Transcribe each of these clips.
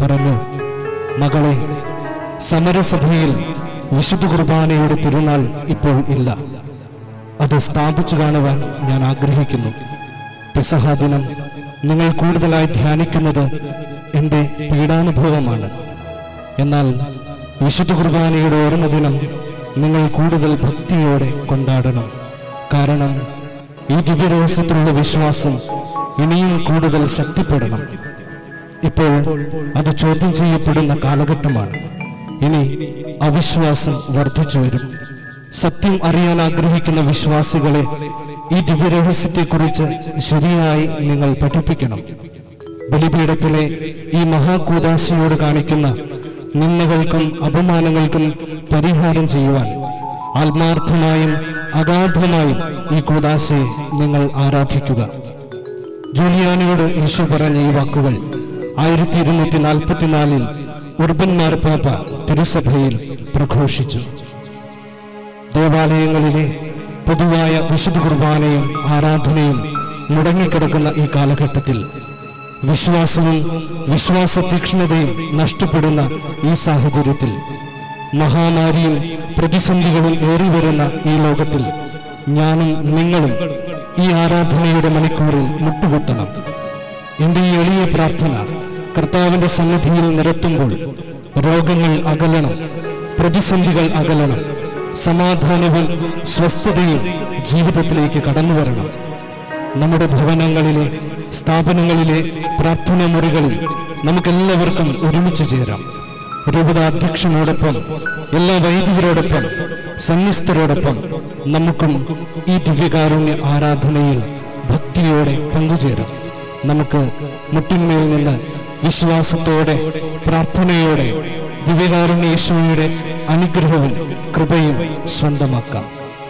പറഞ്ഞു മകളെ സമരസഭയിൽ വിശുദ്ധ കുർബാനയുടെ തിരുനാൾ ഇപ്പോൾ ഇല്ല അത് സ്ഥാപിച്ചു കാണുവാൻ ഞാൻ ആഗ്രഹിക്കുന്നു പെസഹ ദിനം നിങ്ങൾ കൂടുതലായി ധ്യാനിക്കുന്നത് എൻ്റെ പീഡാനുഭവമാണ് എന്നാൽ വിശുദ്ധ കുർബാനയുടെ ഓർമ്മ ദിനം നിങ്ങൾ കൂടുതൽ ഭക്തിയോടെ കൊണ്ടാടണം കാരണം ഈ ദിവ്യരഹസ്യത്തിലുള്ള വിശ്വാസം ഇനിയും കൂടുതൽ ശക്തിപ്പെടണം ഇപ്പോൾ അത് ചോദ്യം ചെയ്യപ്പെടുന്ന കാലഘട്ടമാണ് ഇനി അവിശ്വാസം വർദ്ധിച്ചു വരും സത്യം അറിയാൻ ആഗ്രഹിക്കുന്ന വിശ്വാസികളെ ഈ ദിവ്യരഹസ്യത്തെക്കുറിച്ച് ശരിയായി നിങ്ങൾ പഠിപ്പിക്കണം ബലിപീഠത്തിലെ ഈ മഹാകൂദാശയോട് കാണിക്കുന്ന നിന്ദകൾക്കും അപമാനങ്ങൾക്കും പരിഹാരം ചെയ്യുവാൻ ആത്മാർത്ഥമായും അഗാധമായും ഈ കൂദാശയെ നിങ്ങൾ ആരാധിക്കുക ജൂലിയാനോട് യേശു പറഞ്ഞ ഈ വാക്കുകൾ ആയിരത്തി ഇരുന്നൂറ്റി നാൽപ്പത്തിനാലിൽ ഉർബൻ മാർപ്പാപ്പ തിരുസഭയിൽ പ്രഘോഷിച്ചു ദേവാലയങ്ങളിലെ പൊതുവായ വിശുദ്ധ കുർബാനയും ആരാധനയും മുടങ്ങിക്കിടക്കുന്ന ഈ കാലഘട്ടത്തിൽ വിശ്വാസവും വിശ്വാസ തീക്ഷ്ണതയും നഷ്ടപ്പെടുന്ന ഈ സാഹചര്യത്തിൽ മഹാമാരിയും പ്രതിസന്ധികളും ഏറി വരുന്ന ഈ ലോകത്തിൽ ഞാനും നിങ്ങളും ഈ ആരാധനയുടെ മണിക്കൂറിൽ മുട്ടുകുത്തണം എന്റെ ഈ എളിയ പ്രാർത്ഥന കർത്താവിന്റെ സന്നിധിയിൽ നിരത്തുമ്പോൾ രോഗങ്ങൾ അകലണം പ്രതിസന്ധികൾ അകലണം സമാധാനവും സ്വസ്ഥതയും ജീവിതത്തിലേക്ക് കടന്നു വരണം നമ്മുടെ ഭവനങ്ങളിലെ സ്ഥാപനങ്ങളിലെ പ്രാർത്ഥനാ മുറികളിൽ നമുക്കെല്ലാവർക്കും ഒരുമിച്ച് ചേരാം രൂപത അധ്യക്ഷനോടൊപ്പം എല്ലാ വൈദികരോടൊപ്പം സന്യസ്തരോടൊപ്പം നമുക്കും ഈ ദിവ്യകാരുണ്യ ആരാധനയിൽ ഭക്തിയോടെ പങ്കുചേരാം നമുക്ക് മുട്ടിന്മേൽ നിന്ന് വിശ്വാസത്തോടെ പ്രാർത്ഥനയോടെ ദിവ്യകാരുണ്യ യേശുവിയുടെ അനുഗ്രഹവും കൃപയും സ്വന്തമാക്കാം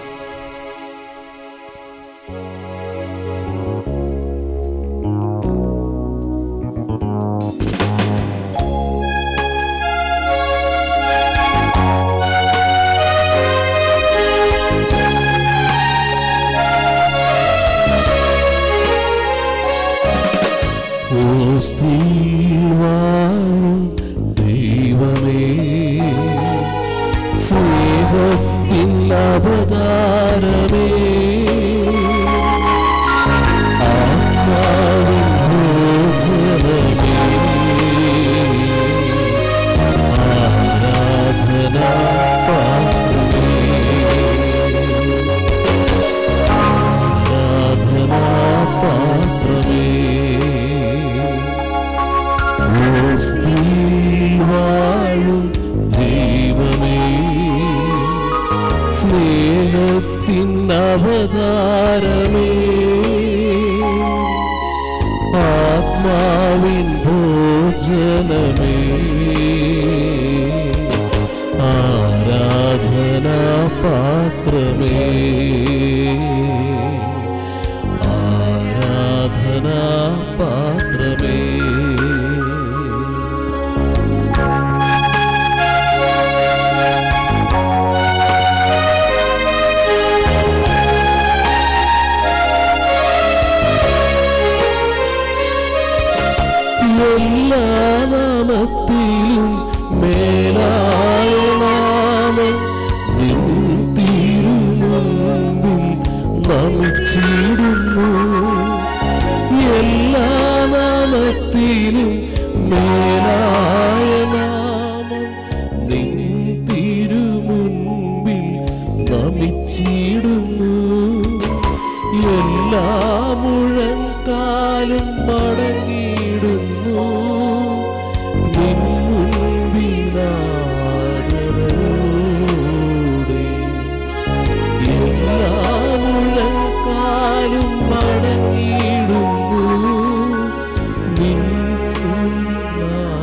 ഓസ്തിവാഴും ദൈവമേ സ്നേഹത്തിൻ അവതാരമേ ആത്മാവിൻ ഭോജനമേ ആരാധന പാത്രമേ ആരാധന പാത്രമേ വാഴും ദൈവമേ സ്നേഹത്തിൻ അവതാരമേ ആത്മാവിൻ ഭോജനമേ ആരാധന പാത്രമേ ആരാധന പാത്രമേ എല്ലാ നാമത്തിലും മേലായ നാമം നിൻ തിരുമുമ്പിൽ നമിച്ചിടുന്നു എല്ലാ നാമത്തിലും മേലായ നാമം നിൻ തിരുമുൻപിൽ നമിച്ചിടുന്നു എല്ലാ മുഴങ്കാലും മടങ്ങിയിടുന്നു നിൻ മുൻപിലാദരവോടെ എല്ലാ മുഴങ്കാലും മടങ്ങിയിടുന്നു നിൻ മുൻപിലാദരവോടെ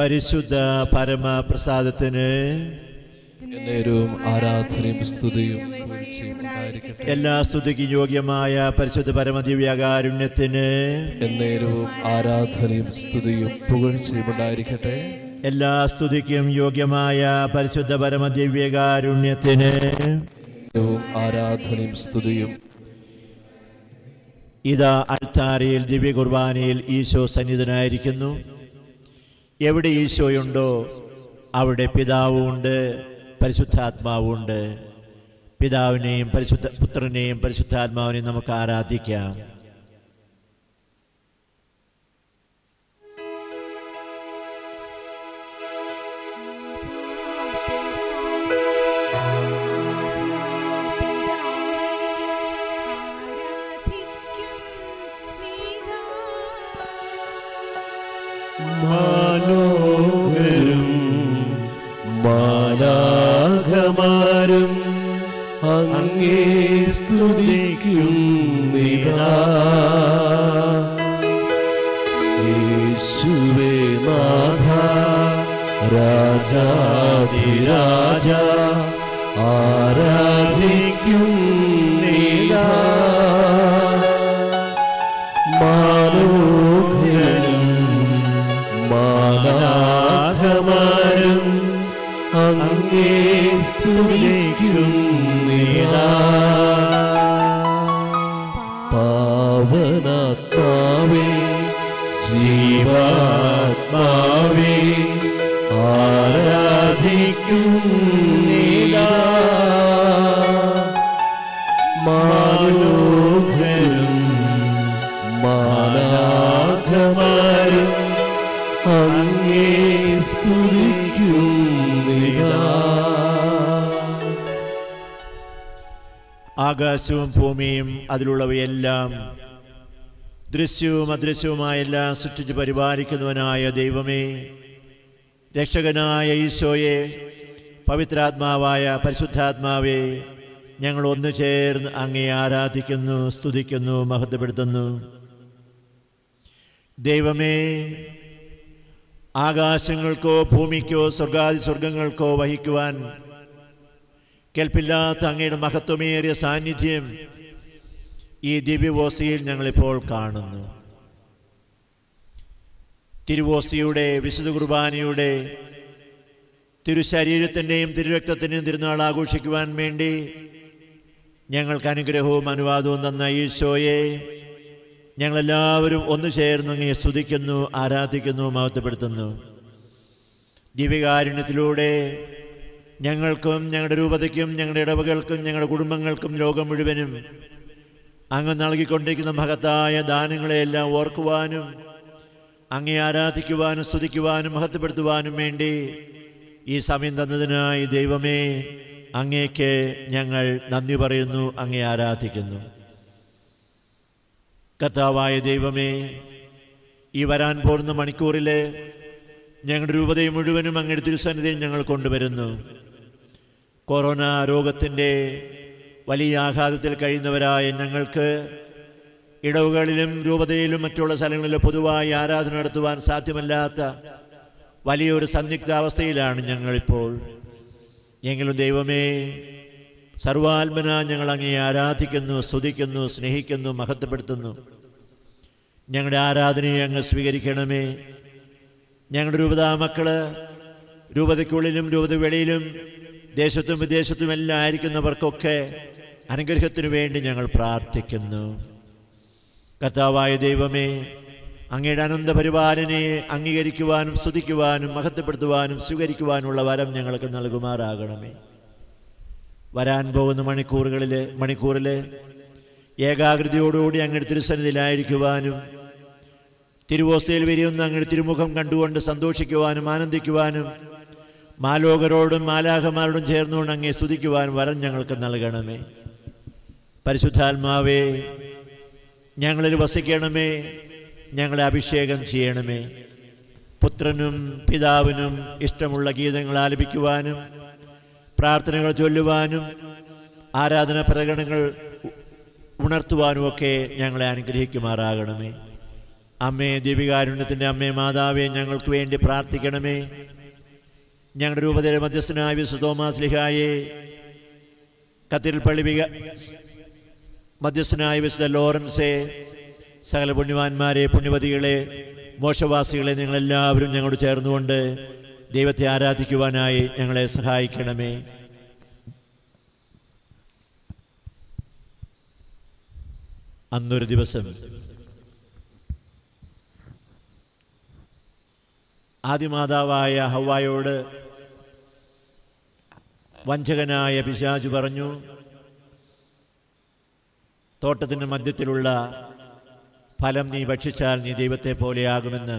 പരിശുദ്ധ പരമപ്രസാദത്തിന് എന്നേരവും ആരാധനയും സ്തുതിയും പുകഴ്ചയും ഉണ്ടായിരിക്കട്ടെ എല്ലാ സ്തുതിക്കും യോഗ്യമായ പരിശുദ്ധ പരമദിവ്യകാരുണ്യത്തിന് എന്നേരവും ആരാധനയും സ്തുതിയും പുകഴ്ചയും ഉണ്ടായിരിക്കട്ടെ എല്ലാ സ്തുതിക്കും യോഗ്യമായ പരിശുദ്ധ പരമദിവ്യകാരുണ്യത്തിന് എന്നേരവും ആരാധനയും സ്തുതിയും ഇതാ അൾത്താരയിൽ ദിവ്യ കുർബാനയിൽ ഈശോ സന്നിധനായിരിക്കുന്നു എവിടെ ഈശോയുണ്ടോ അവിടെ പിതാവുമുണ്ട് പരിശുദ്ധാത്മാവുമുണ്ട് പിതാവിനെയും പരിശുദ്ധ പുത്രനെയും പരിശുദ്ധാത്മാവിനെയും നമുക്ക് ആരാധിക്കാം മനോഹരും മാലാഘമാരും അങ്ങേ സ്തുതിക്കും യേശുവേ നാഥ രാജാധിരാജ ആരാധിക്കും നീതാ മനോഹരും മാലാഘമാരും അങ്ങേ സ്തുതിക്കും നീതാ പാവനാത്മാവേ ജീവാത്മാവേ ആരാധിക്കും നീതാ മനോഹരും മാലാഘമാരും അങ്ങേ സ്തുതിക്കും നീതാ ആകാശവും ഭൂമിയും അതിലുള്ളവയെല്ലാം ദൃശ്യവും അദൃശ്യവുമായ എല്ലാം സൃഷ്ടിച്ച് പരിപാലിക്കുന്നവനായ ദൈവമേ രക്ഷകനായ ഈശോയെ പവിത്രാത്മാവായ പരിശുദ്ധാത്മാവേ ഞങ്ങൾ ഒന്നു ചേർന്ന് അങ്ങേ ആരാധിക്കുന്നു സ്തുതിക്കുന്നു മഹത്വപ്പെടുത്തുന്നു ദൈവമേ ആകാശങ്ങൾക്കോ ഭൂമിക്കോ സ്വർഗാദി സ്വർഗങ്ങൾക്കോ വഹിക്കുവാൻ കേൾപ്പില്ലാത്ത അങ്ങയുടെ മഹത്വമേറിയ സാന്നിധ്യം ഈ ദിവ്യവോസ്തിയിൽ ഞങ്ങളിപ്പോൾ കാണുന്നു തിരുവോസ്തിയുടെ വിശുദ്ധ കുർബാനയുടെ തിരുശരീരത്തിൻ്റെയും തിരുരക്തത്തിൻ്റെയും തിരുനാൾ ആഘോഷിക്കുവാൻ വേണ്ടി ഞങ്ങൾക്ക് അനുഗ്രഹവും അനുവാദവും തന്ന ഈശോയെ ഞങ്ങളെല്ലാവരും ഒന്നു ചേർന്ന് അങ്ങേ സ്തുതിക്കുന്നു ആരാധിക്കുന്നു മഹത്വപ്പെടുത്തുന്നു ദിവ്യകാരുണ്യത്തിലൂടെ ഞങ്ങൾക്കും ഞങ്ങളുടെ രൂപതയ്ക്കും ഞങ്ങളുടെ ഇടവകൾക്കും ഞങ്ങളുടെ കുടുംബങ്ങൾക്കും ലോകം മുഴുവനും അങ്ങ് നൽകിക്കൊണ്ടിരിക്കുന്ന മഹത്തായ ദാനങ്ങളെയെല്ലാം ഓർക്കുവാനും അങ്ങേ ആരാധിക്കുവാനും സ്തുതിക്കുവാനും മഹത്വപ്പെടുത്തുവാനും വേണ്ടി ഈ സമയം തന്നതിനായി ദൈവമേ അങ്ങേക്ക് ഞങ്ങൾ നന്ദി പറയുന്നു അങ്ങേ ആരാധിക്കുന്നു കർത്താവായ ദൈവമേ ഈ വരാൻ പോകുന്ന മണിക്കൂറിലെ ഞങ്ങളുടെ രൂപതയും മുഴുവനും അങ്ങയുടെ തിരുസന്നിധിയിൽ ഞങ്ങൾ കൊണ്ടുവരുന്നു കൊറോണ രോഗത്തിൻ്റെ വലിയ ആഘാതത്തിൽ കഴിയുന്നവരായ ഞങ്ങൾക്ക് ഇടവുകളിലും രൂപതയിലും മറ്റുള്ള സ്ഥലങ്ങളിലും പൊതുവായി ആരാധന നടത്തുവാൻ സാധ്യമല്ലാത്ത വലിയൊരു സന്ദിഗ്ധാവസ്ഥയിലാണ് ഞങ്ങളിപ്പോൾ എങ്കിലും ദൈവമേ സർവാത്മന ഞങ്ങൾ അങ്ങേ ആരാധിക്കുന്നു സ്തുതിക്കുന്നു സ്നേഹിക്കുന്നു മഹത്വപ്പെടുത്തുന്നു ഞങ്ങളുടെ ആരാധനയെ അങ്ങ് സ്വീകരിക്കണമേ ഞങ്ങളുടെ രൂപതാ മക്കള് രൂപതയ്ക്കുള്ളിലും രൂപത വെളിയിലും ദേശത്തും വിദേശത്തും എല്ലാം ആയിരിക്കുന്നവർക്കൊക്കെ അനുഗ്രഹത്തിനു വേണ്ടി ഞങ്ങൾ പ്രാർത്ഥിക്കുന്നു കർത്താവായ ദൈവമേ അങ്ങയുടെ അനന്ത പരിപാലനയെ അംഗീകരിക്കുവാനും സ്തുതിക്കുവാനും മഹത്വപ്പെടുത്തുവാനും സ്വീകരിക്കുവാനുള്ള വരം ഞങ്ങൾക്ക് നൽകുമാറാകണമേ വരാൻ പോകുന്ന മണിക്കൂറുകളിൽ മണിക്കൂറിൽ ഏകാഗ്രതയോടുകൂടി അങ്ങയുടെ തിരുസന്നിധിയിലായിരിക്കുവാനും തിരുവോസ്തയിൽ വരിയുന്ന അങ്ങയുടെ തിരുമുഖം കണ്ടുകൊണ്ട് സന്തോഷിക്കുവാനും ആനന്ദിക്കുവാനും മാലോകരോടും മാലാഹമാരോടും ചേർന്നുകൊണ്ട് അങ്ങേ സ്തുതിക്കുവാനും വരം ഞങ്ങൾക്ക് നൽകണമേ പരിശുദ്ധാത്മാവേ ഞങ്ങളിൽ വസിക്കണമേ ഞങ്ങളെ അഭിഷേകം ചെയ്യണമേ പുത്രനും പിതാവിനും ഇഷ്ടമുള്ള ഗീതങ്ങൾ ആലപിക്കുവാനും പ്രാർത്ഥനകൾ ചൊല്ലുവാനും ആരാധന പ്രകടനങ്ങൾ ഉ- ഉണർത്തുവാനും ഒക്കെ ഞങ്ങളെ അനുഗ്രഹിക്കുമാറാകണമേ അമ്മേ ദീപികാരുണ്യത്തിൻ്റെ അമ്മേ മാതാവേ ഞങ്ങൾക്ക് വേണ്ടി പ്രാർത്ഥിക്കണമേ ഞങ്ങളുടെ രൂപതയുടെ മധ്യസ്ഥനായ വിശുദ്ധ തോമാസ് ലിഹായെ കത്തിൽ പള്ളി വിക- മധ്യസ്ഥനായ വിശുദ്ധ ലോറൻസെ സകല പുണ്യവാന്മാരെ പുണ്യവതികളെ മോശവാസികളെ നിങ്ങളെല്ലാവരും ഞങ്ങളോട് ചേർന്നുകൊണ്ട് ദൈവത്തെ ആരാധിക്കുവാനായി ഞങ്ങളെ സഹായിക്കണമേ അന്നൊരു ദിവസം ആദിമാതാവായ ഹവായോട് വഞ്ചകനായ പിശാചു പറഞ്ഞു തോട്ടത്തിൻ്റെ മധ്യത്തിലുള്ള ഫലം നീ ഭക്ഷിച്ചാൽ നീ ദൈവത്തെ പോലെയാകുമെന്ന്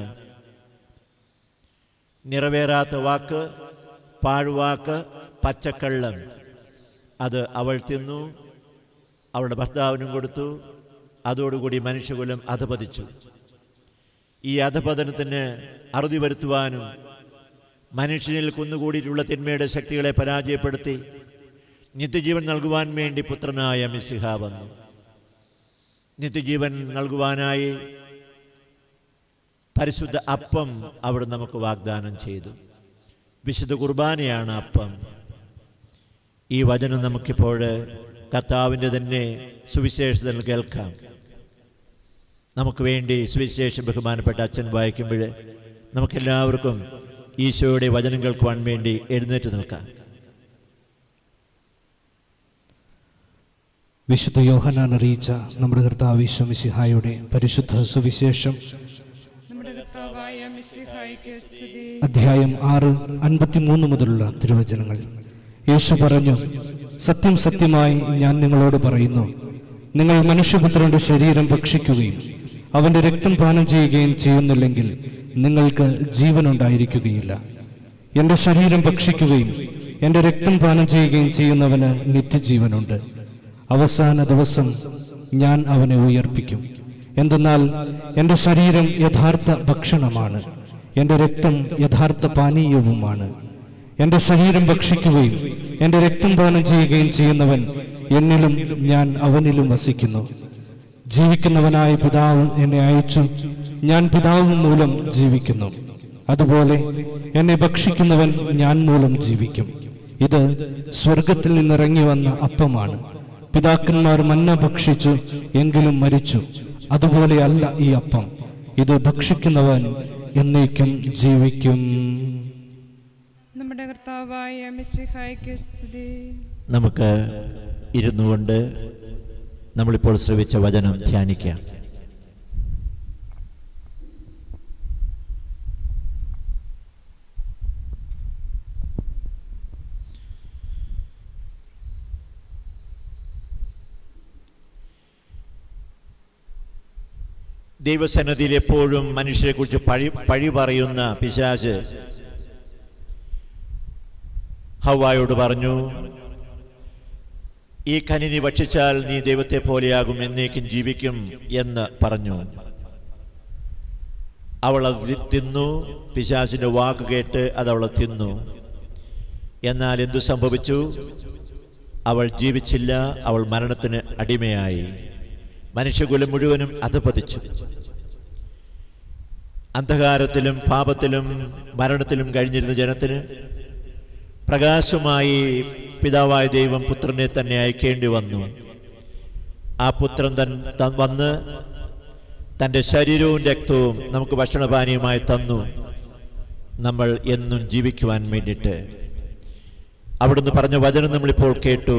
നിറവേറാത്ത വാക്ക് പാഴ്വാക്ക് പച്ചക്കള്ളം അത് അവൾ തിന്നു അവളുടെ ഭർത്താവിനും കൊടുത്തു അതോടുകൂടി മനുഷ്യകുലം അധപതിച്ചു ഈ അധപതനത്തിന് അറുതി വരുത്തുവാനും മനുഷ്യനിൽ കുന്നുകൂടിയിട്ടുള്ള തിന്മയുടെ ശക്തികളെ പരാജയപ്പെടുത്തി നിത്യജീവൻ നൽകുവാൻ വേണ്ടി പുത്രനായ മിസിഹ വന്നു നിത്യജീവൻ നൽകുവാനായി പരിശുദ്ധ അപ്പം അവിടെ നമുക്ക് വാഗ്ദാനം ചെയ്തു വിശുദ്ധ കുർബാനയാണ് അപ്പം ഈ വചനം നമുക്കിപ്പോൾ കർത്താവിൻ്റെ തന്നെ സുവിശേഷത്തിൽ കേൾക്കാം നമുക്ക് വേണ്ടി സുവിശേഷം ബഹുമാനപ്പെട്ട അച്ഛൻ വായിക്കുമ്പോൾ നമുക്കെല്ലാവർക്കും ഈശോയുടെ വചനം കേൾക്കുവാൻ വേണ്ടി എഴുന്നേറ്റ് നിൽക്കാം വിശുദ്ധ യോഹനാൻ അറിയിച്ച നമ്മുടെ കർത്താവ് ഈശ്വമിസിഹായുടെ പരിശുദ്ധ സുവിശേഷം നമ്മുടെ കർത്താവായ മിശിഹായിക്ക് സ്തുതി അധ്യായം ആറ് അൻപത്തിമൂന്ന് മുതലുള്ള തിരുവചനങ്ങൾ യേശു പറഞ്ഞു സത്യം സത്യമായി ഞാൻ നിങ്ങളോട് പറയുന്നു നിങ്ങൾ മനുഷ്യപുത്രന്റെ ശരീരം ഭക്ഷിക്കുകയും അവന്റെ രക്തം പാനം ചെയ്യുകയും ചെയ്യുന്നില്ലെങ്കിൽ നിങ്ങൾക്ക് ജീവനുണ്ടായിരിക്കുകയില്ല എന്റെ ശരീരം ഭക്ഷിക്കുകയും എന്റെ രക്തം പാനം ചെയ്യുകയും ചെയ്യുന്നവന് നിത്യജീവനുണ്ട് അവസാന ദിവസം ഞാൻ അവനെ ഉയർപ്പിക്കും എന്തെന്നാൽ എന്റെ ശരീരം യഥാർത്ഥ ഭക്ഷണമാണ് എന്റെ രക്തം യഥാർത്ഥ പാനീയവുമാണ് എന്റെ ശരീരം ഭക്ഷിക്കുകയും എന്റെ രക്തം പാനം ചെയ്യുകയും ചെയ്യുന്നവൻ എന്നിലും ഞാൻ അവനിലും വസിക്കുന്നു ജീവിക്കുന്നവനായ പിതാവ് എന്നെ അയച്ചു ഞാൻ പിതാവ് മൂലം ജീവിക്കുന്നു അതുപോലെ എന്നെ ഭക്ഷിക്കുന്നവൻ ഞാൻ മൂലം ജീവിക്കും ഇത് സ്വർഗത്തിൽ നിന്നിറങ്ങി വന്ന അപ്പമാണ് പിതാക്കന്മാർ മന്ന ഭക്ഷിച്ചു എങ്കിലും മരിച്ചു അതുപോലെയല്ല ഈ അപ്പം ഇത് ഭക്ഷിക്കുന്നവൻ എന്നേക്കും ജീവിക്കും നമ്മുടെ കർത്താവായ മിശിഹായിക്ക് സ്തുതി നമുക്ക് ഇരുന്നു കൊണ്ട് നമ്മളിപ്പോൾ ശ്രവിച്ച വചനം ധ്യാനിക്കാം ദൈവസന്നദ്ധിയിൽ എപ്പോഴും മനുഷ്യരെ കുറിച്ച് പഴി പഴി പറയുന്ന പിശാച് ഹവായോട് പറഞ്ഞു ഈ കനി നീ ഭക്ഷിച്ചാൽ നീ ദൈവത്തെ പോലെയാകും എന്നേക്കും ജീവിക്കും എന്ന് പറഞ്ഞു അവൾ അത് തി- തിന്നു പിശാചിന്റെ വാക്ക് കേട്ട് അത് അവളെ തിന്നു എന്നാൽ എന്തു സംഭവിച്ചു അവൾ ജീവിച്ചില്ല അവൾ മരണത്തിന് അടിമയായി മനുഷ്യകുലം മുഴുവനും അധപതിച്ചു അന്ധകാരത്തിലും പാപത്തിലും മരണത്തിലും കഴിഞ്ഞിരുന്ന ജനത്തിന് പ്രകാശമായി പിതാവായ ദൈവം പുത്രനെ തന്നെ അയക്കേണ്ടി വന്നു ആ പുത്രൻ തൻ ത- വന്ന് തൻ്റെ ശരീരവും രക്തവും നമുക്ക് ഭക്ഷണപാനീയമായി തന്നു നമ്മൾ എന്നും ജീവിക്കുവാൻ വേണ്ടിയിട്ട് അവിടുന്ന് പറഞ്ഞ വചനം നമ്മളിപ്പോൾ കേട്ടു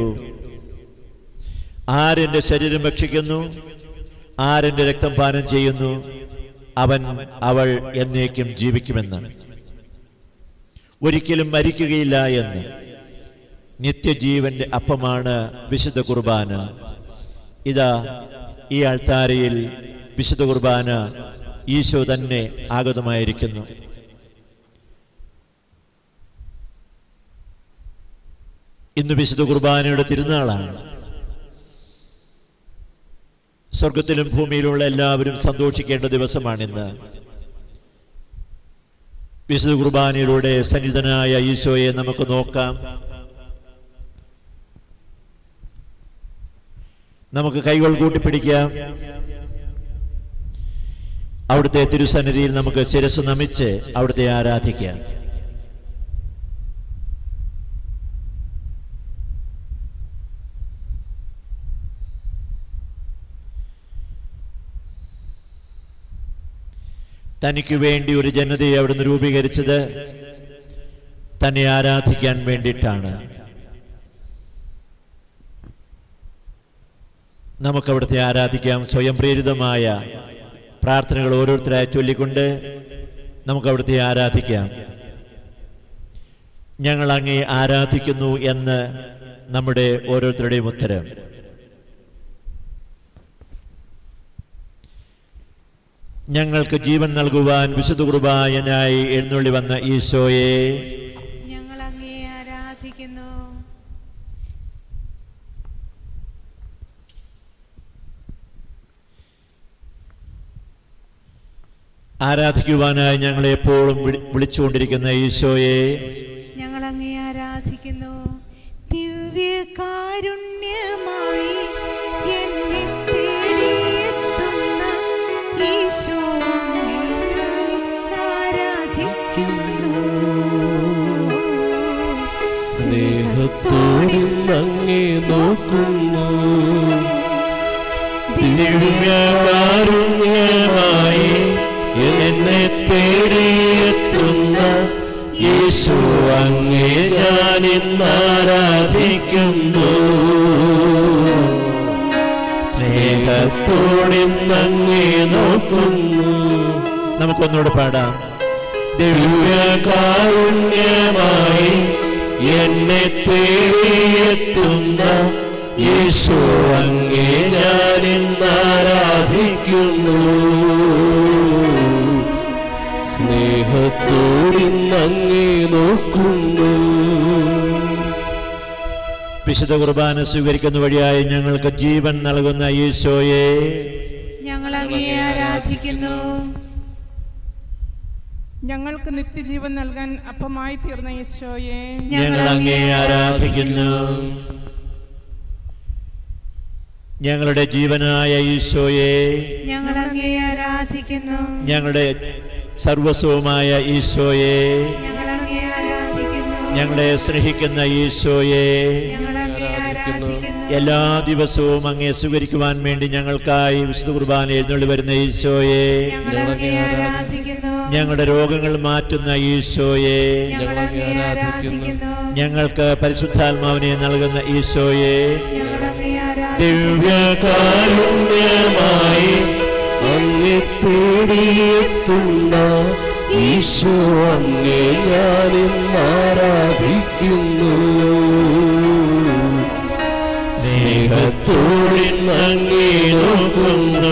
ആരെൻ്റെ ശരീരം ഭക്ഷിക്കുന്നു ആരെൻ്റെ രക്തം പാനം ചെയ്യുന്നു അവൻ അവൾ എന്നേക്കും ജീവിക്കുമെന്ന് ഒരിക്കലും മരിക്കുകയില്ല എന്ന് നിത്യജീവന്റെ അപ്പമാണ് വിശുദ്ധ കുർബാന ഇതാ ഈ ആൾത്താരയിൽ വിശുദ്ധ കുർബാന ഈശോ തന്നെ ആഗതമായിരിക്കുന്നു ഇന്ന് വിശുദ്ധ കുർബാനയുടെ തിരുനാളാണ് സ്വർഗത്തിലും ഭൂമിയിലുള്ള എല്ലാവരും സന്തോഷിക്കേണ്ട ദിവസമാണിന്ന് വിശുദ്ധ കുർബാനയിലൂടെ സന്നിധനായ ഈശോയെ നമുക്ക് നോക്കാം നമുക്ക് കൈകൾ കൂട്ടിപ്പിടിക്കാം അവിടുത്തെ തിരുസന്നിധിയിൽ നമുക്ക് ശിരസ് നമിച്ച് അവിടുത്തെ ആരാധിക്കാം തനിക്ക് വേണ്ടി ഒരു ജനതയെ അവിടുന്ന് രൂപീകരിച്ചത് തന്നെ ആരാധിക്കാൻ വേണ്ടിയിട്ടാണ് നമുക്ക് അവിടുത്തെ ആരാധിക്കാം സ്വയം പ്രേരിതമായ പ്രാർത്ഥനകൾ ഓരോരുത്തരായി ചൊല്ലിക്കൊണ്ട് നമുക്ക് അവിടുത്തെ ആരാധിക്കാം ഞങ്ങൾ അങ്ങേ ആരാധിക്കുന്നു എന്ന് നമ്മുടെ ഓരോരുത്തരുടെയും ഉത്തരം ഞങ്ങൾക്ക് ജീവൻ നൽകുവാൻ വിശുദ്ധ കുർബായനായി എഴുന്നള്ളി വന്ന ഈശോയെ ഞങ്ങൾ അങ്ങേ ആരാധിക്കുന്നു ആരാധിക്കുവാനായി ഞങ്ങളെ എപ്പോഴും വിളി- വിളിച്ചുകൊണ്ടിരിക്കുന്ന ഈശോയെ ഞങ്ങൾ അങ്ങേ ആരാധിക്കുന്നു ദിവ്യകാരുണ്യമായി എന്നെ തേടിയെത്തുന്ന ഈശോ അങ്ങേ ഞാൻ ആരാധിക്കുന്നു സ്നേഹത്തോടിന്നങ്ങേ നോക്കുന്നു ദിവ്യകാരുണ്യമായി എന്നെ തേടിയെത്തുന്ന യേശു അങ്ങേ ഞാൻ ഇന്നാരാധിക്കുന്നു സ്നേഹത്തോടിന്നങ്ങേ നോക്കുന്നു നമുക്കൊന്നുകൂടെ പാടാം ദിവ്യകാരുണ്യമായി എന്നെ തേടിയെത്തുന്ന യേശു അങ്ങേ ഞാൻ ഇന്നാരാധിക്കുന്നു സ്നേഹത്തോടിന്നങ്ങേ നോക്കുന്നു വിശുദ്ധ കുർബാന സ്വീകരിക്കുന്ന വഴിയായി ഞങ്ങൾക്ക് ജീവൻ നൽകുന്ന ഈശോയെ ഞങ്ങൾ അങ്ങേ ആരാധിക്കുന്നു ഞങ്ങൾക്ക് നിത്യജീവൻ നൽകാൻ അപ്പമായി തീർന്ന ഈശോയെ ഞങ്ങൾ അങ്ങേ ആരാധിക്കുന്നു ഞങ്ങളുടെ ജീവനായ ഈശോയെ ഞങ്ങൾ അങ്ങേ ആരാധിക്കുന്നു ഞങ്ങളുടെ സർവസ്വമായ ഈശോയെ ഞങ്ങൾ അങ്ങേ ആരാധിക്കുന്നു ഞങ്ങളെ സ്നേഹിക്കുന്ന ഈശോയെ ഞങ്ങൾ അങ്ങേ ആരാധിക്കുന്നു എല്ലാ ദിവസവും അങ്ങേ സ്വീകരിക്കുവാൻ വേണ്ടി ഞങ്ങൾക്കായി വിശുദ്ധ കുർബാന എഴുന്നള്ളി വരുന്ന ഈശോയെ ഞങ്ങൾ അങ്ങേ ആരാധിക്കുന്നു ഞങ്ങളുടെ രോഗങ്ങൾ മാറ്റുന്ന ഈശോയെ ഞങ്ങൾ അങ്ങേ ആരാധിക്കുന്നു ഞങ്ങൾക്ക് പരിശുദ്ധാത്മാവിനെ നൽകുന്ന ഈശോയെ ഞങ്ങൾ അങ്ങേ ആരാധിക്കുന്നു ദിവ്യകാരുണ്യമായി അങ്ങേ തേടിയെത്തുന്ന ഈശോ അങ്ങേ ഞാൻ ഇന്നാരാധിക്കുന്നു സ്നേഹത്തോടിന്നങ്ങേ നോക്കുന്നു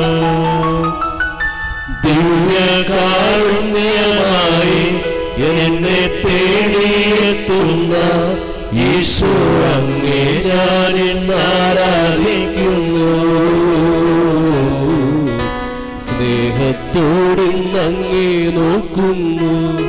ദിവ്യകാരുണ്യമായി എന്നെ തേടിയെത്തുന്ന യേശു അങ്ങേ ഞാൻ ഇന്നാരാധിക്കുന്നു സ്നേഹത്തോടിന്നങ്ങേ നോക്കുന്നു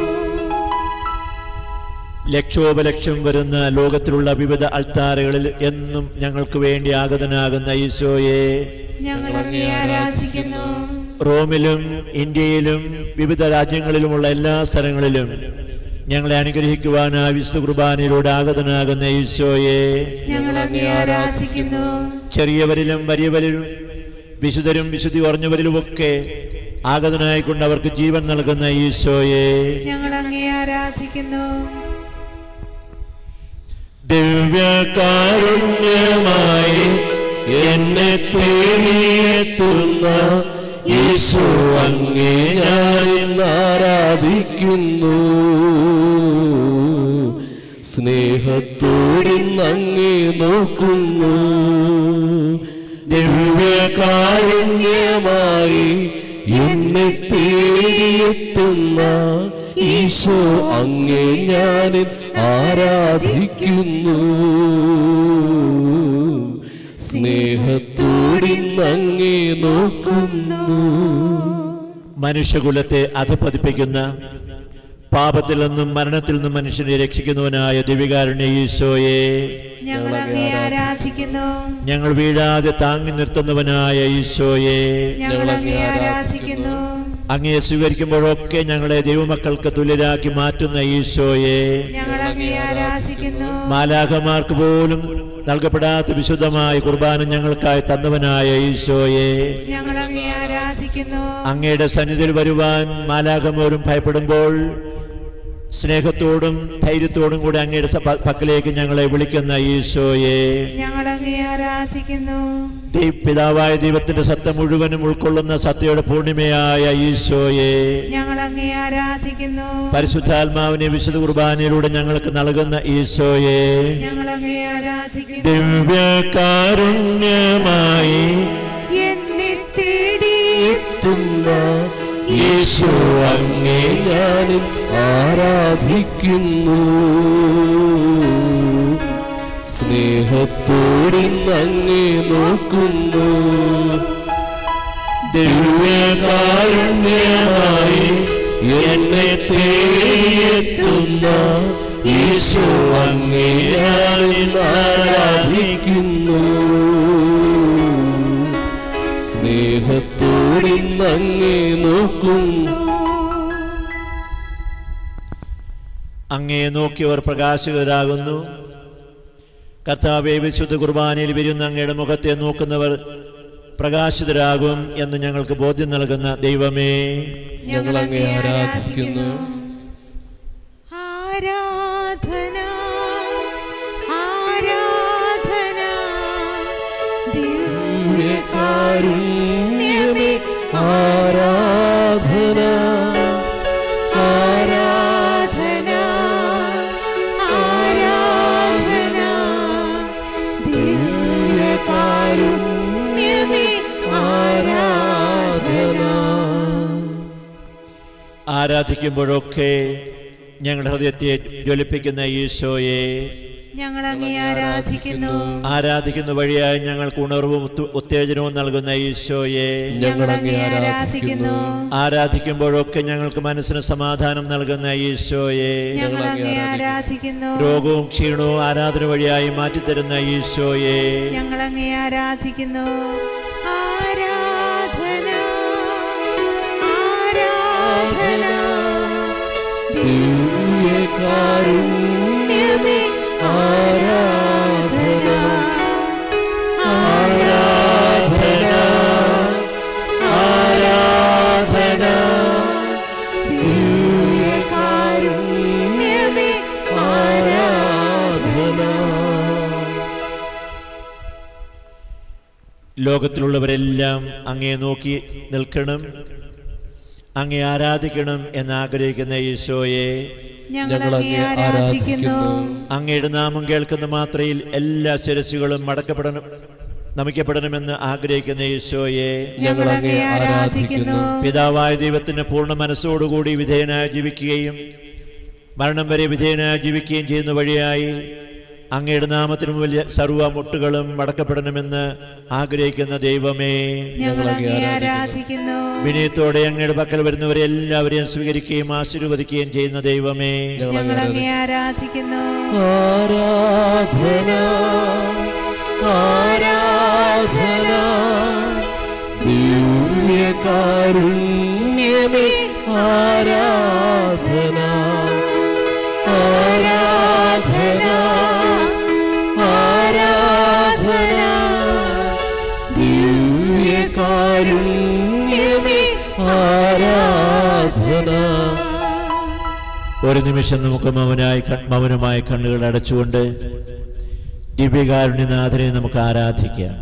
ലക്ഷോപലക്ഷം വരുന്ന ലോകത്തിലുള്ള വിവിധ അൾത്താരകളിൽ എന്നും ഞങ്ങൾക്ക് വേണ്ടി ആഗതനാകുന്ന ഈശോയെ ഞങ്ങൾ അങ്ങേ ആരാധിക്കുന്നു റോമിലും ഇന്ത്യയിലും വിവിധ രാജ്യങ്ങളിലുമുള്ള എല്ലാ സ്ഥലങ്ങളിലും ഞങ്ങളെ അനുഗ്രഹിക്കുവാനായി വിശുദ്ധ കുർബാനയിലൂടെ ആഗതനാകുന്ന ഈശോയെ ഞങ്ങൾ അങ്ങേ ആരാധിക്കുന്നു ചെറിയവരിലും വലിയവരിലും വിശുദ്ധരും വിശുദ്ധി കുറഞ്ഞവരിലുമൊക്കെ ആഗതനായിക്കൊണ്ട് അവർക്ക് ജീവൻ നൽകുന്ന ഈശോയെ ഞങ്ങൾ അങ്ങേ ആരാധിക്കുന്നു ദിവ്യകാരുണ്യമായി എന്നെ തേടിയെത്തുന്ന യേശു അങ്ങേ ഞാൻ ഇന്ന് ആരാധിക്കുന്നു സ്നേഹത്തോടിന്നങ്ങേ നോക്കുന്നു ദിവ്യകാരുണ്യമായി എന്നെ തേടിയെത്തുന്ന ഈശോ അങ്ങേ ഞാൻ ആരാധിക്കുന്നു സ്നേഹത്തോടിന്നങ്ങേ നോക്കുന്നു മനുഷ്യകുലത്തെ അധപതിപ്പിക്കുന്ന പാപത്തിൽ നിന്നും മരണത്തിൽ നിന്നും മനുഷ്യനെ രക്ഷിക്കുന്നവനായ ദിവികാരുണ്യ ഈശോയെ ഞങ്ങൾ അങ്ങേ ആരാധിക്കുന്നു ഞങ്ങൾ വീഴാതെ താങ്ങി നിർത്തുന്നവനായ ഈശോയെ ഞങ്ങൾ അങ്ങേ ആരാധിക്കുന്നു അങ്ങയെ സ്വീകരിക്കുമ്പോഴൊക്കെ ഞങ്ങളെ ദൈവമക്കൾക്ക് തുല്യരാക്കി മാറ്റുന്ന ഈശോയെ ഞങ്ങൾ അങ്ങേ ആരാധിക്കുന്നു മാലാഖമാർക്ക് പോലും നൽകപ്പെടാത്ത വിശുദ്ധമായ കുർബാന ഞങ്ങൾക്കായി തന്നവനായ ഈശോയെ ഞങ്ങൾ അങ്ങേ ആരാധിക്കുന്നു അങ്ങയുടെ സന്നിധിയിൽ വരുവാൻ മാലാഖമോരും ഭയപ്പെടുമ്പോൾ സ്നേഹത്തോടും ധൈര്യത്തോടും കൂടി അങ്ങയുടെ സ- പ- പക്കലേക്ക് ഞങ്ങളെ വിളിക്കുന്ന ഈശോയെ ഞങ്ങൾ അങ്ങേ ആരാധിക്കുന്നു ദൈ- പിതാവായ ദൈവത്തിന്റെ സത്യം മുഴുവനും ഉൾക്കൊള്ളുന്ന സത്യയുടെ പൂർണിമയായ ഈശോയെ ഞങ്ങൾ അങ്ങേ ആരാധിക്കുന്നു പരിശുദ്ധാത്മാവിനെ വിശുദ്ധ കുർബാനയിലൂടെ ഞങ്ങൾക്ക് നൽകുന്ന ഈശോയെ ഞങ്ങൾ അങ്ങേ ആരാധിക്കുന്നു ദിവ്യകാരുണ്യമായി എന്നെ തേടി എത്തുന്ന യേശു അങ്ങേ ഞാനും ആരാധിക്കുന്നു സ്നേഹത്തോടിന്ന് അങ്ങേ നോക്കുന്നു ദിവ്യകാരുണ്യമായി എന്നെ തേടിയെത്തുന്ന യേശു അങ്ങേ ഞാനും ആരാധിക്കുന്നു സ്നേഹത്തോടിന്ന് അങ്ങേ നോക്കുന്നു അങ്ങേ നോക്കിയവർ പ്രകാശകരാകുന്നു കർത്താവെ വിശുദ്ധ കുർബാനയിൽ വരുന്ന അങ്ങയുടെ മുഖത്തെ നോക്കുന്നവർ പ്രകാശിതരാകും എന്ന് ഞങ്ങൾക്ക് ബോധ്യം നൽകുന്ന ദൈവമേ ഞങ്ങൾ അങ്ങേ ആരാധിക്കുന്നു ആരാധന ആരാധന കാരുണ്യമേ ആരാധന ആരാധന ആരാധന ദിവ്യകാരുണ്യമേ ആരാധന ആരാധിക്കുമ്പോഴൊക്കെ ഞങ്ങളുടെ ഹൃദയത്തെ ജ്വലിപ്പിക്കുന്ന ഈശോയെ ഞങ്ങൾ അങ്ങേ ആരാധിക്കുന്നു ആരാധിക്കുന്ന വഴിയായി ഞങ്ങൾക്ക് ഉണർവും ഉത്ത- ഉത്തേജനവും നൽകുന്ന ഈശോയെ ഞങ്ങൾ അങ്ങേ ആരാധിക്കുന്നു ആരാധിക്കുമ്പോഴൊക്കെ ഞങ്ങൾക്ക് മനസ്സിന് സമാധാനം നൽകുന്ന ഈശോയെ ഞങ്ങൾ അങ്ങേ ആരാധിക്കുന്നു രോഗവും ക്ഷീണവും ആരാധന വഴിയായി മാറ്റിത്തരുന്ന ഈശോയെ ഞങ്ങൾ അങ്ങേ ആരാധിക്കുന്നു ആരാധന ആരാധന ദിവ്യകാരുണ്യമേ ആരാധന ആരാധന ആരാധന ദിവ്യകാരുണ്യമേ ആരാധന ലോകത്തിലുള്ളവരെല്ലാം അങ്ങേ നോക്കി നിൽക്കണം അങ്ങേ ആരാധിക്കണം എന്ന് ആഗ്രഹിക്കുന്ന ഈശോയെ ഞങ്ങൾ അങ്ങേ ആരാധിക്കുന്നു അങ്ങയുടെ നാമം കേൾക്കുന്ന മാത്രയിൽ എല്ലാ ശിരസുകളും മടക്കപ്പെടണം നമിക്കപ്പെടണമെന്ന് ആഗ്രഹിക്കുന്ന ഈശോയെ ഞങ്ങൾ അങ്ങേ ആരാധിക്കുന്നു പിതാവായ ദൈവത്തിന് പൂർണ്ണ മനസ്സോടുകൂടി വിധേയനായി ജീവിക്കുകയും മരണം വരെ വിധേയനായി ജീവിക്കുകയും ചെയ്യുന്ന വഴിയായി അങ്ങയുടെ നാമത്തിന് വലിയ സർവ്വ മുട്ടുകളും മടക്കപ്പെടണമെന്ന് ആഗ്രഹിക്കുന്ന ദൈവമേ ഞങ്ങൾ അങ്ങേ ആരാധിക്കുന്നു വിനയത്തോടെ അങ്ങയുടെ പക്കൽ വരുന്നവരെ എല്ലാവരെയും സ്വീകരിക്കുകയും ആശീർവദിക്കുകയും ചെയ്യുന്ന ദൈവമേ ഞങ്ങൾ അങ്ങേ ആരാധിക്കുന്നു ആരാധന ആരാധന ദിവ്യകാരുണ്യമേ ആരാധന ആരാധന ആരാധന ദിവ്യകാരുണ്യമേ ആരാധന ഒരു നിമിഷം നമുക്ക് മൗനായി ക- മൗനമായ കണ്ണുകൾ അടച്ചുകൊണ്ട് ദിവ്യകാരുണ്യനാഥനെ നമുക്ക് ആരാധിക്കാം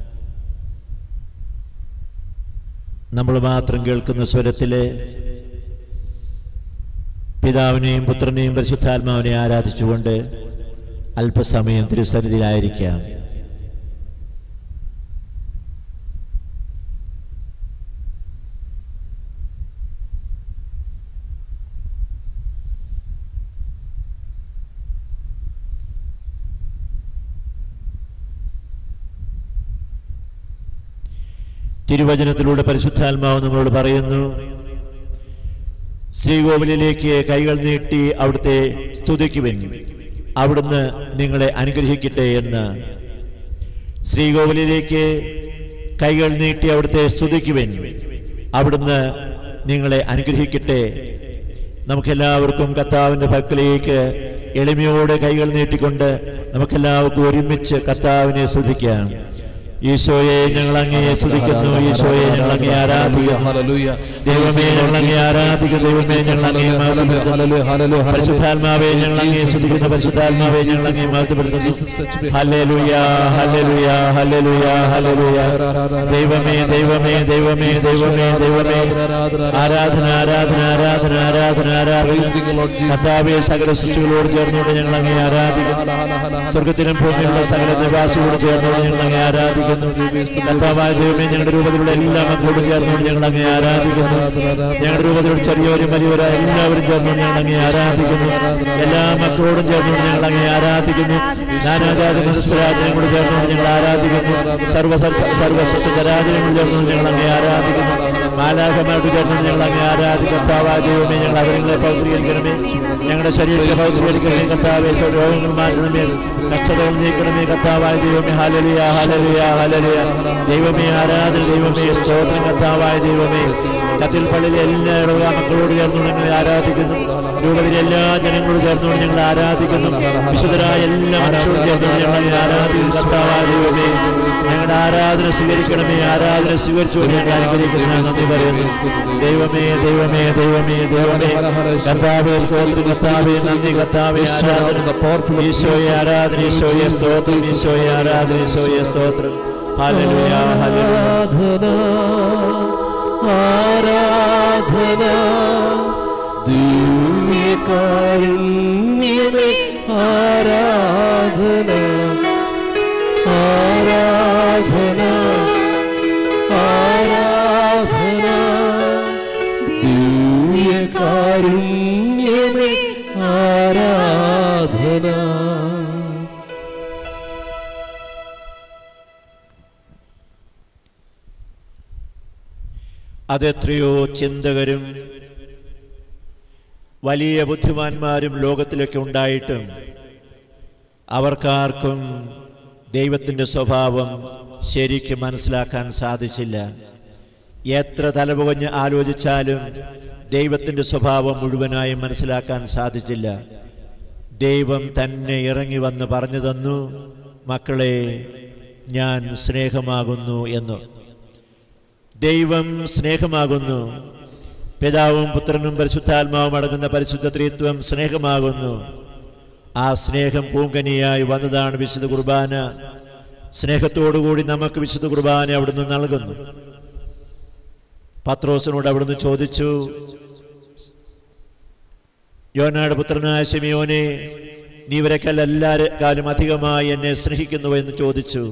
നമ്മൾ മാത്രം കേൾക്കുന്ന സ്വരത്തില് പിതാവിനെയും പുത്രനെയും പരിശുദ്ധാത്മാവിനെ ആരാധിച്ചുകൊണ്ട് അല്പസമയം തിരുസന്നിധിയിലായിരിക്കാം തിരുവചനത്തിലൂടെ പരിശുദ്ധാത്മാവ് നമ്മളോട് പറയുന്നു ശ്രീകോവിലേക്ക് കൈകൾ നീട്ടി അവിടുത്തെ സ്തുതിക്കുവിൻ അവിടുന്ന് നിങ്ങളെ അനുഗ്രഹിക്കട്ടെ എന്ന് ശ്രീകോവിലേക്ക് കൈകൾ നീട്ടി അവിടുത്തെ സ്തുതിക്കുവിൻ അവിടുന്ന് നിങ്ങളെ അനുഗ്രഹിക്കട്ടെ നമുക്കെല്ലാവർക്കും കർത്താവിൻ്റെ പക്കലേക്ക് എളിമയോടെ കൈകൾ നീട്ടിക്കൊണ്ട് നമുക്കെല്ലാവർക്കും ഒരുമിച്ച് കർത്താവിനെ സ്തുതിക്കാം ഈശോയെ ഞങ്ങൾ അങ്ങയെ സ്തുതിക്കുന്നു ഈശോയെ ഞങ്ങൾ അങ്ങയെ ആരാധിക്കുന്നു ദൈവമേ ഞങ്ങൾ അങ്ങയെ ആരാധിക്കുന്നു ദൈവമേ ഞങ്ങൾ അങ്ങയെ മഹത്വപ്പെടുത്തുന്നു പരിശുദ്ധാത്മാവേ ഞങ്ങൾ അങ്ങയെ സ്തുതിക്കുന്നു പരിശുദ്ധാത്മാവേ ഞങ്ങൾ അങ്ങയെ മഹത്വപ്പെടുത്തുന്നു ഹല്ലേലൂയ ഹല്ലേലൂയ ഹല്ലേലൂയ ഹല്ലേലൂയ ദൈവമേ ദൈവമേ ദൈവമേ ദൈവമേ ദൈവമേ ആരാധന ആരാധന ആരാധന ആരാധന ആരാധന കർത്താവേ സകല സൃഷ്ടികളോട് ചേർന്നുകൊണ്ട് ഞങ്ങൾ അങ്ങേ ആരാധിക്കുന്നു സ്വർഗത്തിലും ഭൂമിയിലുള്ള സകല നിവാസികളോട് ചേർന്നുകൊണ്ട് ഞങ്ങൾ അങ്ങേ ആരാധിക്കുന്നു കർത്താവായ ദൈവമേ ഞങ്ങളുടെ രൂപത്തിലുള്ള എല്ലാ മക്കളോടും ചേർന്നുകൊണ്ട് ഞങ്ങൾ അങ്ങേ ആരാധിക്കുന്നു ഞങ്ങളുടെ രൂപത്തിലുള്ള ചെറിയവരും വലിയവരായ എല്ലാവരും ചേർന്നുകൊണ്ട് ഞങ്ങൾ അങ്ങേ ആരാധിക്കുന്നു എല്ലാ മക്കളോടും ചേർന്നുകൊണ്ട് ഞങ്ങൾ അങ്ങേ ആരാധിക്കുന്നു നാനാജാതി മനസ്സിലാജനങ്ങളോട് ചേർന്നുകൊണ്ട് ഞങ്ങൾ ആരാധിക്കുന്നു സർവ സർവസൃഷ്ടരാജനങ്ങളോട് ചേർന്നുകൊണ്ട് ഞങ്ങൾ അങ്ങേ ആരാധിക്കുന്നു മാലാഹമാരോട് ചേർന്നുകൊണ്ട് ഞങ്ങൾ അങ്ങേ ആരാധിക്കും കർത്താവായ ദൈവമേ ഞങ്ങൾ അതിനെ പൗത്രീകരിക്കണമേ ഞങ്ങളുടെ ശരീരത്തെ പൗത്രീകരിക്കണമേ കർത്താവേ രോഗങ്ങൾ മാറ്റണമേ കഷ്ടതകൾ നീക്കണമേ കർത്താവായ ദൈവമേ ഹാലലിയ ഹാലലിയ ഹാലലിയ ദൈവമേ ആരാധന ദൈവമേ സ്തോത്രം കർത്താവായ ദൈവമേ കത്തിൽ പള്ളിയിലെ എല്ലാ ഇടവക മക്കളോട് ചേർന്നുകൊണ്ട് ഞങ്ങളെ ആരാധിക്കുന്നു രൂപത്തിലെ എല്ലാ ജനങ്ങളോട് ചേർന്നുകൊണ്ട് ഞങ്ങൾ ആരാധിക്കുന്നു വിശുദ്ധരായ എല്ലാ മനുഷ്യരോട് ചേർന്നുകൊണ്ട് ഞങ്ങൾ ആരാധിക്കുന്നു കർത്താവായ ദൈവമേ ഞങ്ങളുടെ ആരാധന സ്വീകരിക്കണമേ ആരാധന സ്വീകരിച്ചുകൊണ്ട് ഞങ്ങൾ അനുഗ്രഹിക്കുന്ന നന്ദി പറയുന്നു ദൈവമേ ദൈവമേ ദൈവമേ ദൈവമേ കർത്താവേ സ്തോത്രം കർത്താവേ നന്ദി കർത്താവേ ആരാധന ഈശോയെ ആരാധന ഈശോയെ സ്തോത്രം ഈശോയെ ആരാധന ഈശോയെ സ്തോത്രം ഹല്ലേലൂയ ഹല്ലേലൂയ ആരാധന ദിവ്യകാരുണ്യമേ ആരാധന ആരാധന ആരാധന ദിവ്യകാരുണ്യമേ ആരാധന അതെത്രയോ ചിന്തകരും വലിയ ബുദ്ധിമാന്മാരും ലോകത്തിലൊക്കെ ഉണ്ടായിട്ടും അവർക്കാർക്കും ദൈവത്തിൻ്റെ സ്വഭാവം ശരിക്കും മനസ്സിലാക്കാൻ സാധിച്ചില്ല എത്ര തലപുകഞ്ഞ് ആലോചിച്ചാലും ദൈവത്തിൻ്റെ സ്വഭാവം മുഴുവനായും മനസ്സിലാക്കാൻ സാധിച്ചില്ല ദൈവം തന്നെ ഇറങ്ങി വന്ന് പറഞ്ഞു തന്നു മക്കളെ ഞാൻ സ്നേഹമാകുന്നു എന്ന് ദൈവം സ്നേഹമാകുന്നു പിതാവും പുത്രനും പരിശുദ്ധാത്മാവും അടങ്ങുന്ന പരിശുദ്ധ ത്രിത്വം സ്നേഹമാകുന്നു ആ സ്നേഹം പൂങ്കനിയായി വന്നതാണ് വിശുദ്ധ കുർബാന സ്നേഹത്തോടുകൂടി നമുക്ക് വിശുദ്ധ കുർബാന അവിടുന്ന് നൽകുന്നു പത്രോസിനോട് അവിടുന്ന് ചോദിച്ചു യോനാട് പുത്രനായ ശിമിയോനെ നീ ഇവരെക്കാൾ എല്ലാരെക്കാളും അധികമായി എന്നെ സ്നേഹിക്കുന്നു എന്ന് ചോദിച്ചു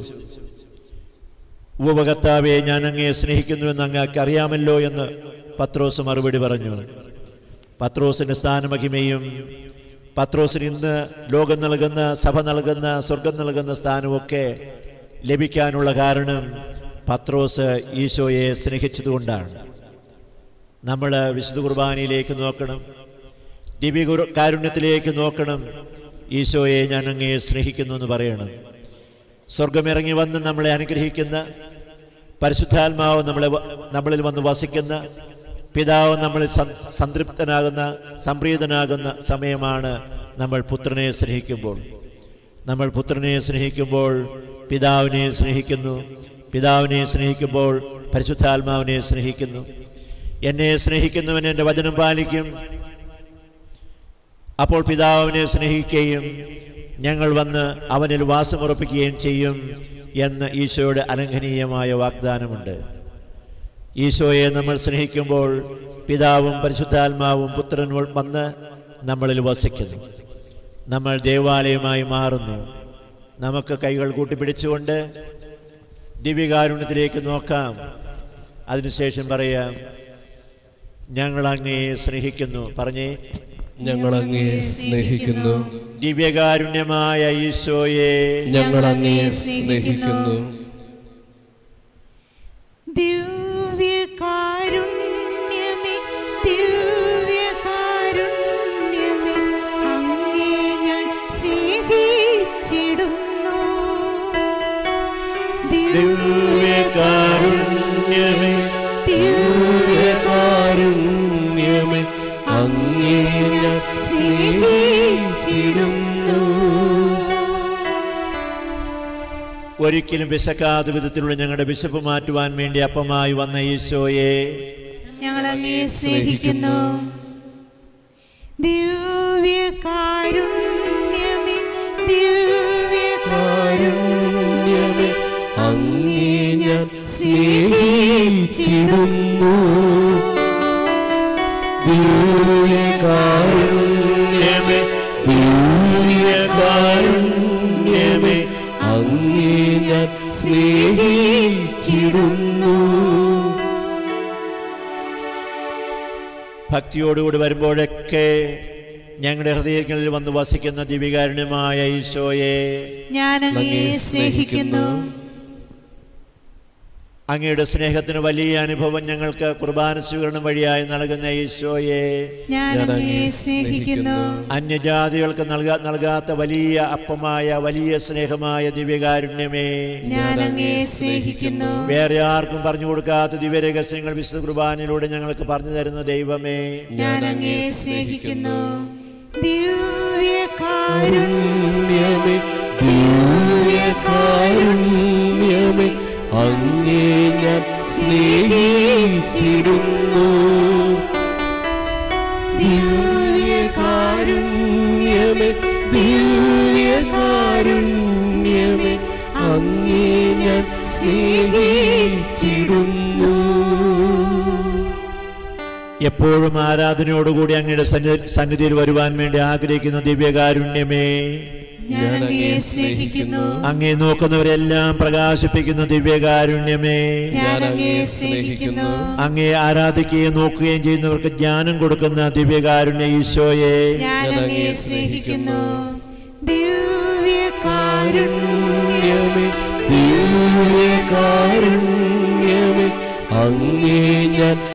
ഉപകർത്താവെ ഞാൻ അങ്ങയെ സ്നേഹിക്കുന്നുവെന്ന് അങ്ങക്ക് അറിയാമല്ലോ എന്ന് പത്രോസ് മറുപടി പറഞ്ഞു പത്രോസിന്റെ സ്ഥാനമഹിമയും പത്രോസിന് ഇന്ന് ലോകം നൽകുന്ന സഭ നൽകുന്ന സ്വർഗം നൽകുന്ന സ്ഥാനമൊക്കെ ലഭിക്കാനുള്ള കാരണം പത്രോസ് ഈശോയെ സ്നേഹിച്ചതുകൊണ്ടാണ് നമ്മൾ വിശുദ്ധ കുർബാനയിലേക്ക് നോക്കണം ദിവ്യ ഗുരു- കാരുണ്യത്തിലേക്ക് നോക്കണം ഈശോയെ ഞാൻ അങ്ങയെ സ്നേഹിക്കുന്നു എന്ന് പറയണം സ്വർഗമിറങ്ങി വന്ന് നമ്മളെ അനുഗ്രഹിക്കുന്ന പരിശുദ്ധാത്മാവ് നമ്മളെ വ- നമ്മളിൽ വന്ന് വസിക്കുന്ന പിതാവ് നമ്മളിൽ സം- സംതൃപ്തനാകുന്ന സംപ്രീതനാകുന്ന സമയമാണ് നമ്മൾ പുത്രനെ സ്നേഹിക്കുമ്പോൾ നമ്മൾ പുത്രനെ സ്നേഹിക്കുമ്പോൾ പിതാവിനെ സ്നേഹിക്കുന്നു പിതാവിനെ സ്നേഹിക്കുമ്പോൾ പരിശുദ്ധാത്മാവിനെ സ്നേഹിക്കുന്നു എന്നെ സ്നേഹിക്കുന്നവൻ എൻ്റെ വചനം പാലിക്കും അപ്പോൾ പിതാവിനെ സ്നേഹിക്കുകയും ഞങ്ങൾ വന്ന് അവനിൽ വാസമുറപ്പിക്കുകയും ചെയ്യും എന്ന് ഈശോയുടെ അലംഘനീയമായ വാഗ്ദാനമുണ്ട് ഈശോയെ നമ്മൾ സ്നേഹിക്കുമ്പോൾ പിതാവും പരിശുദ്ധാത്മാവും പുത്രനും വന്ന് നമ്മളിൽ വസിക്കുന്നു നമ്മൾ ദേവാലയമായി മാറുന്നു നമുക്ക് കൈകൾ കൂട്ടിപ്പിടിച്ചുകൊണ്ട് ദിവ്യകാരുണ്യത്തിലേക്ക് നോക്കാം അതിനുശേഷം പറയാം ഞങ്ങൾ അങ്ങയെ സ്നേഹിക്കുന്നു പറഞ്ഞേ ഞങ്ങൾ അങ്ങയെ സ്നേഹിക്കുന്നു ദിവ്യകാരുണ്യമായ ഈശോയെ ഞങ്ങൾ അങ്ങയെ സ്നേഹിക്കുന്നു ദിവ്യകാരുണ്യമേ ദിവ്യകാരുണ്യമേ അങ്ങേ ഞാൻ സ്നേഹിച്ചിടുന്നു ദിവ്യകാരുണ്യമേ ദിവ്യ ദിവ്യകാരുണ്യമേ ഒരിക്കലും വിശക്കാത്ത വിധത്തിലുള്ള ഞങ്ങളുടെ വിശപ്പ് മാറ്റുവാൻ വേണ്ടി അപ്പമായി വന്ന ഈശോയെ ഞങ്ങൾ അങ്ങേ സ്നേഹിക്കുന്നു ദിവ്യകാരുണ്യമേ ദിവ്യകാരുണ്യമേ അങ്ങേ ഞാൻ സ്നേഹിച്ചിടുന്നു ദിവ്യകാരുണ്യമേ ദിവ്യകാരുണ്യമേ അങ്ങേ ഞാൻ സ്നേഹിച്ചിടുന്നു ഭക്തിയോടുകൂടി വരുമ്പോഴൊക്കെ ഞങ്ങളുടെ ഹൃദയങ്ങളിൽ വന്ന് വസിക്കുന്ന ദിവികാരുണ്യമായ ഈശോയെ ഞാൻ അങ്ങേ സ്നേഹിക്കുന്നു അങ്ങയുടെ സ്നേഹത്തിന് വലിയ അനുഭവം ഞങ്ങൾക്ക് കുർബാന സ്വീകരണം വഴിയായി നൽകുന്ന ഈശോയെ ഞാൻ അങ്ങേ സ്നേഹിക്കുന്നു അന്യജാതികൾക്ക് നൽകാ നൽകാത്ത വലിയ അപ്പമായ വലിയ സ്നേഹമായ ദിവ്യകാരുണ്യമേ ഞാൻ അങ്ങേ സ്നേഹിക്കുന്നു വേറെ ആർക്കും പറഞ്ഞു കൊടുക്കാത്ത ദിവ്യരഹസ്യങ്ങൾ വിശുദ്ധ കുർബാനയിലൂടെ ഞങ്ങൾക്ക് പറഞ്ഞു തരുന്ന ദൈവമേ ഞാൻ അങ്ങേ സ്നേഹിക്കുന്നു ദിവ്യകാരുണ്യമേ ദിവ്യകാരുണ്യമേ ദിവ്യകാരുണ്യമേ അങ്ങേ ഞാൻ സ്നേഹിച്ചിടുന്നു ദിവ്യകാരുണ്യമേ ദിവ്യകാരുണ്യമേ അങ്ങേ ഞാൻ സ്നേഹിച്ചിടുന്നു എപ്പോഴും ആരാധനയോടുകൂടി അങ്ങയുടെ സന്നി- സന്നിധിയിൽ വരുവാൻ വേണ്ടി ആഗ്രഹിക്കുന്ന ദിവ്യകാരുണ്യമേ ഞാൻ അങ്ങേ സ്നേഹിക്കുന്നു അങ്ങേ നോക്കുന്നവരെല്ലാം പ്രകാശിപ്പിക്കുന്ന ദിവ്യകാരുണ്യമേ ഞാൻ അങ്ങേ സ്നേഹിക്കുന്നു അങ്ങേ ആരാധിക്കുകയും നോക്കുകയും ചെയ്യുന്നവർക്ക് ജ്ഞാനം കൊടുക്കുന്ന ദിവ്യകാരുണ്യ ഈശോയെ ഞാൻ അങ്ങേ സ്നേഹിക്കുന്നു ദിവ്യകാരുണ്യമേ ദിവ്യകാരുണ്യമേ ദിവ്യകാരുണ്യമേ അങ്ങേ ഞാൻ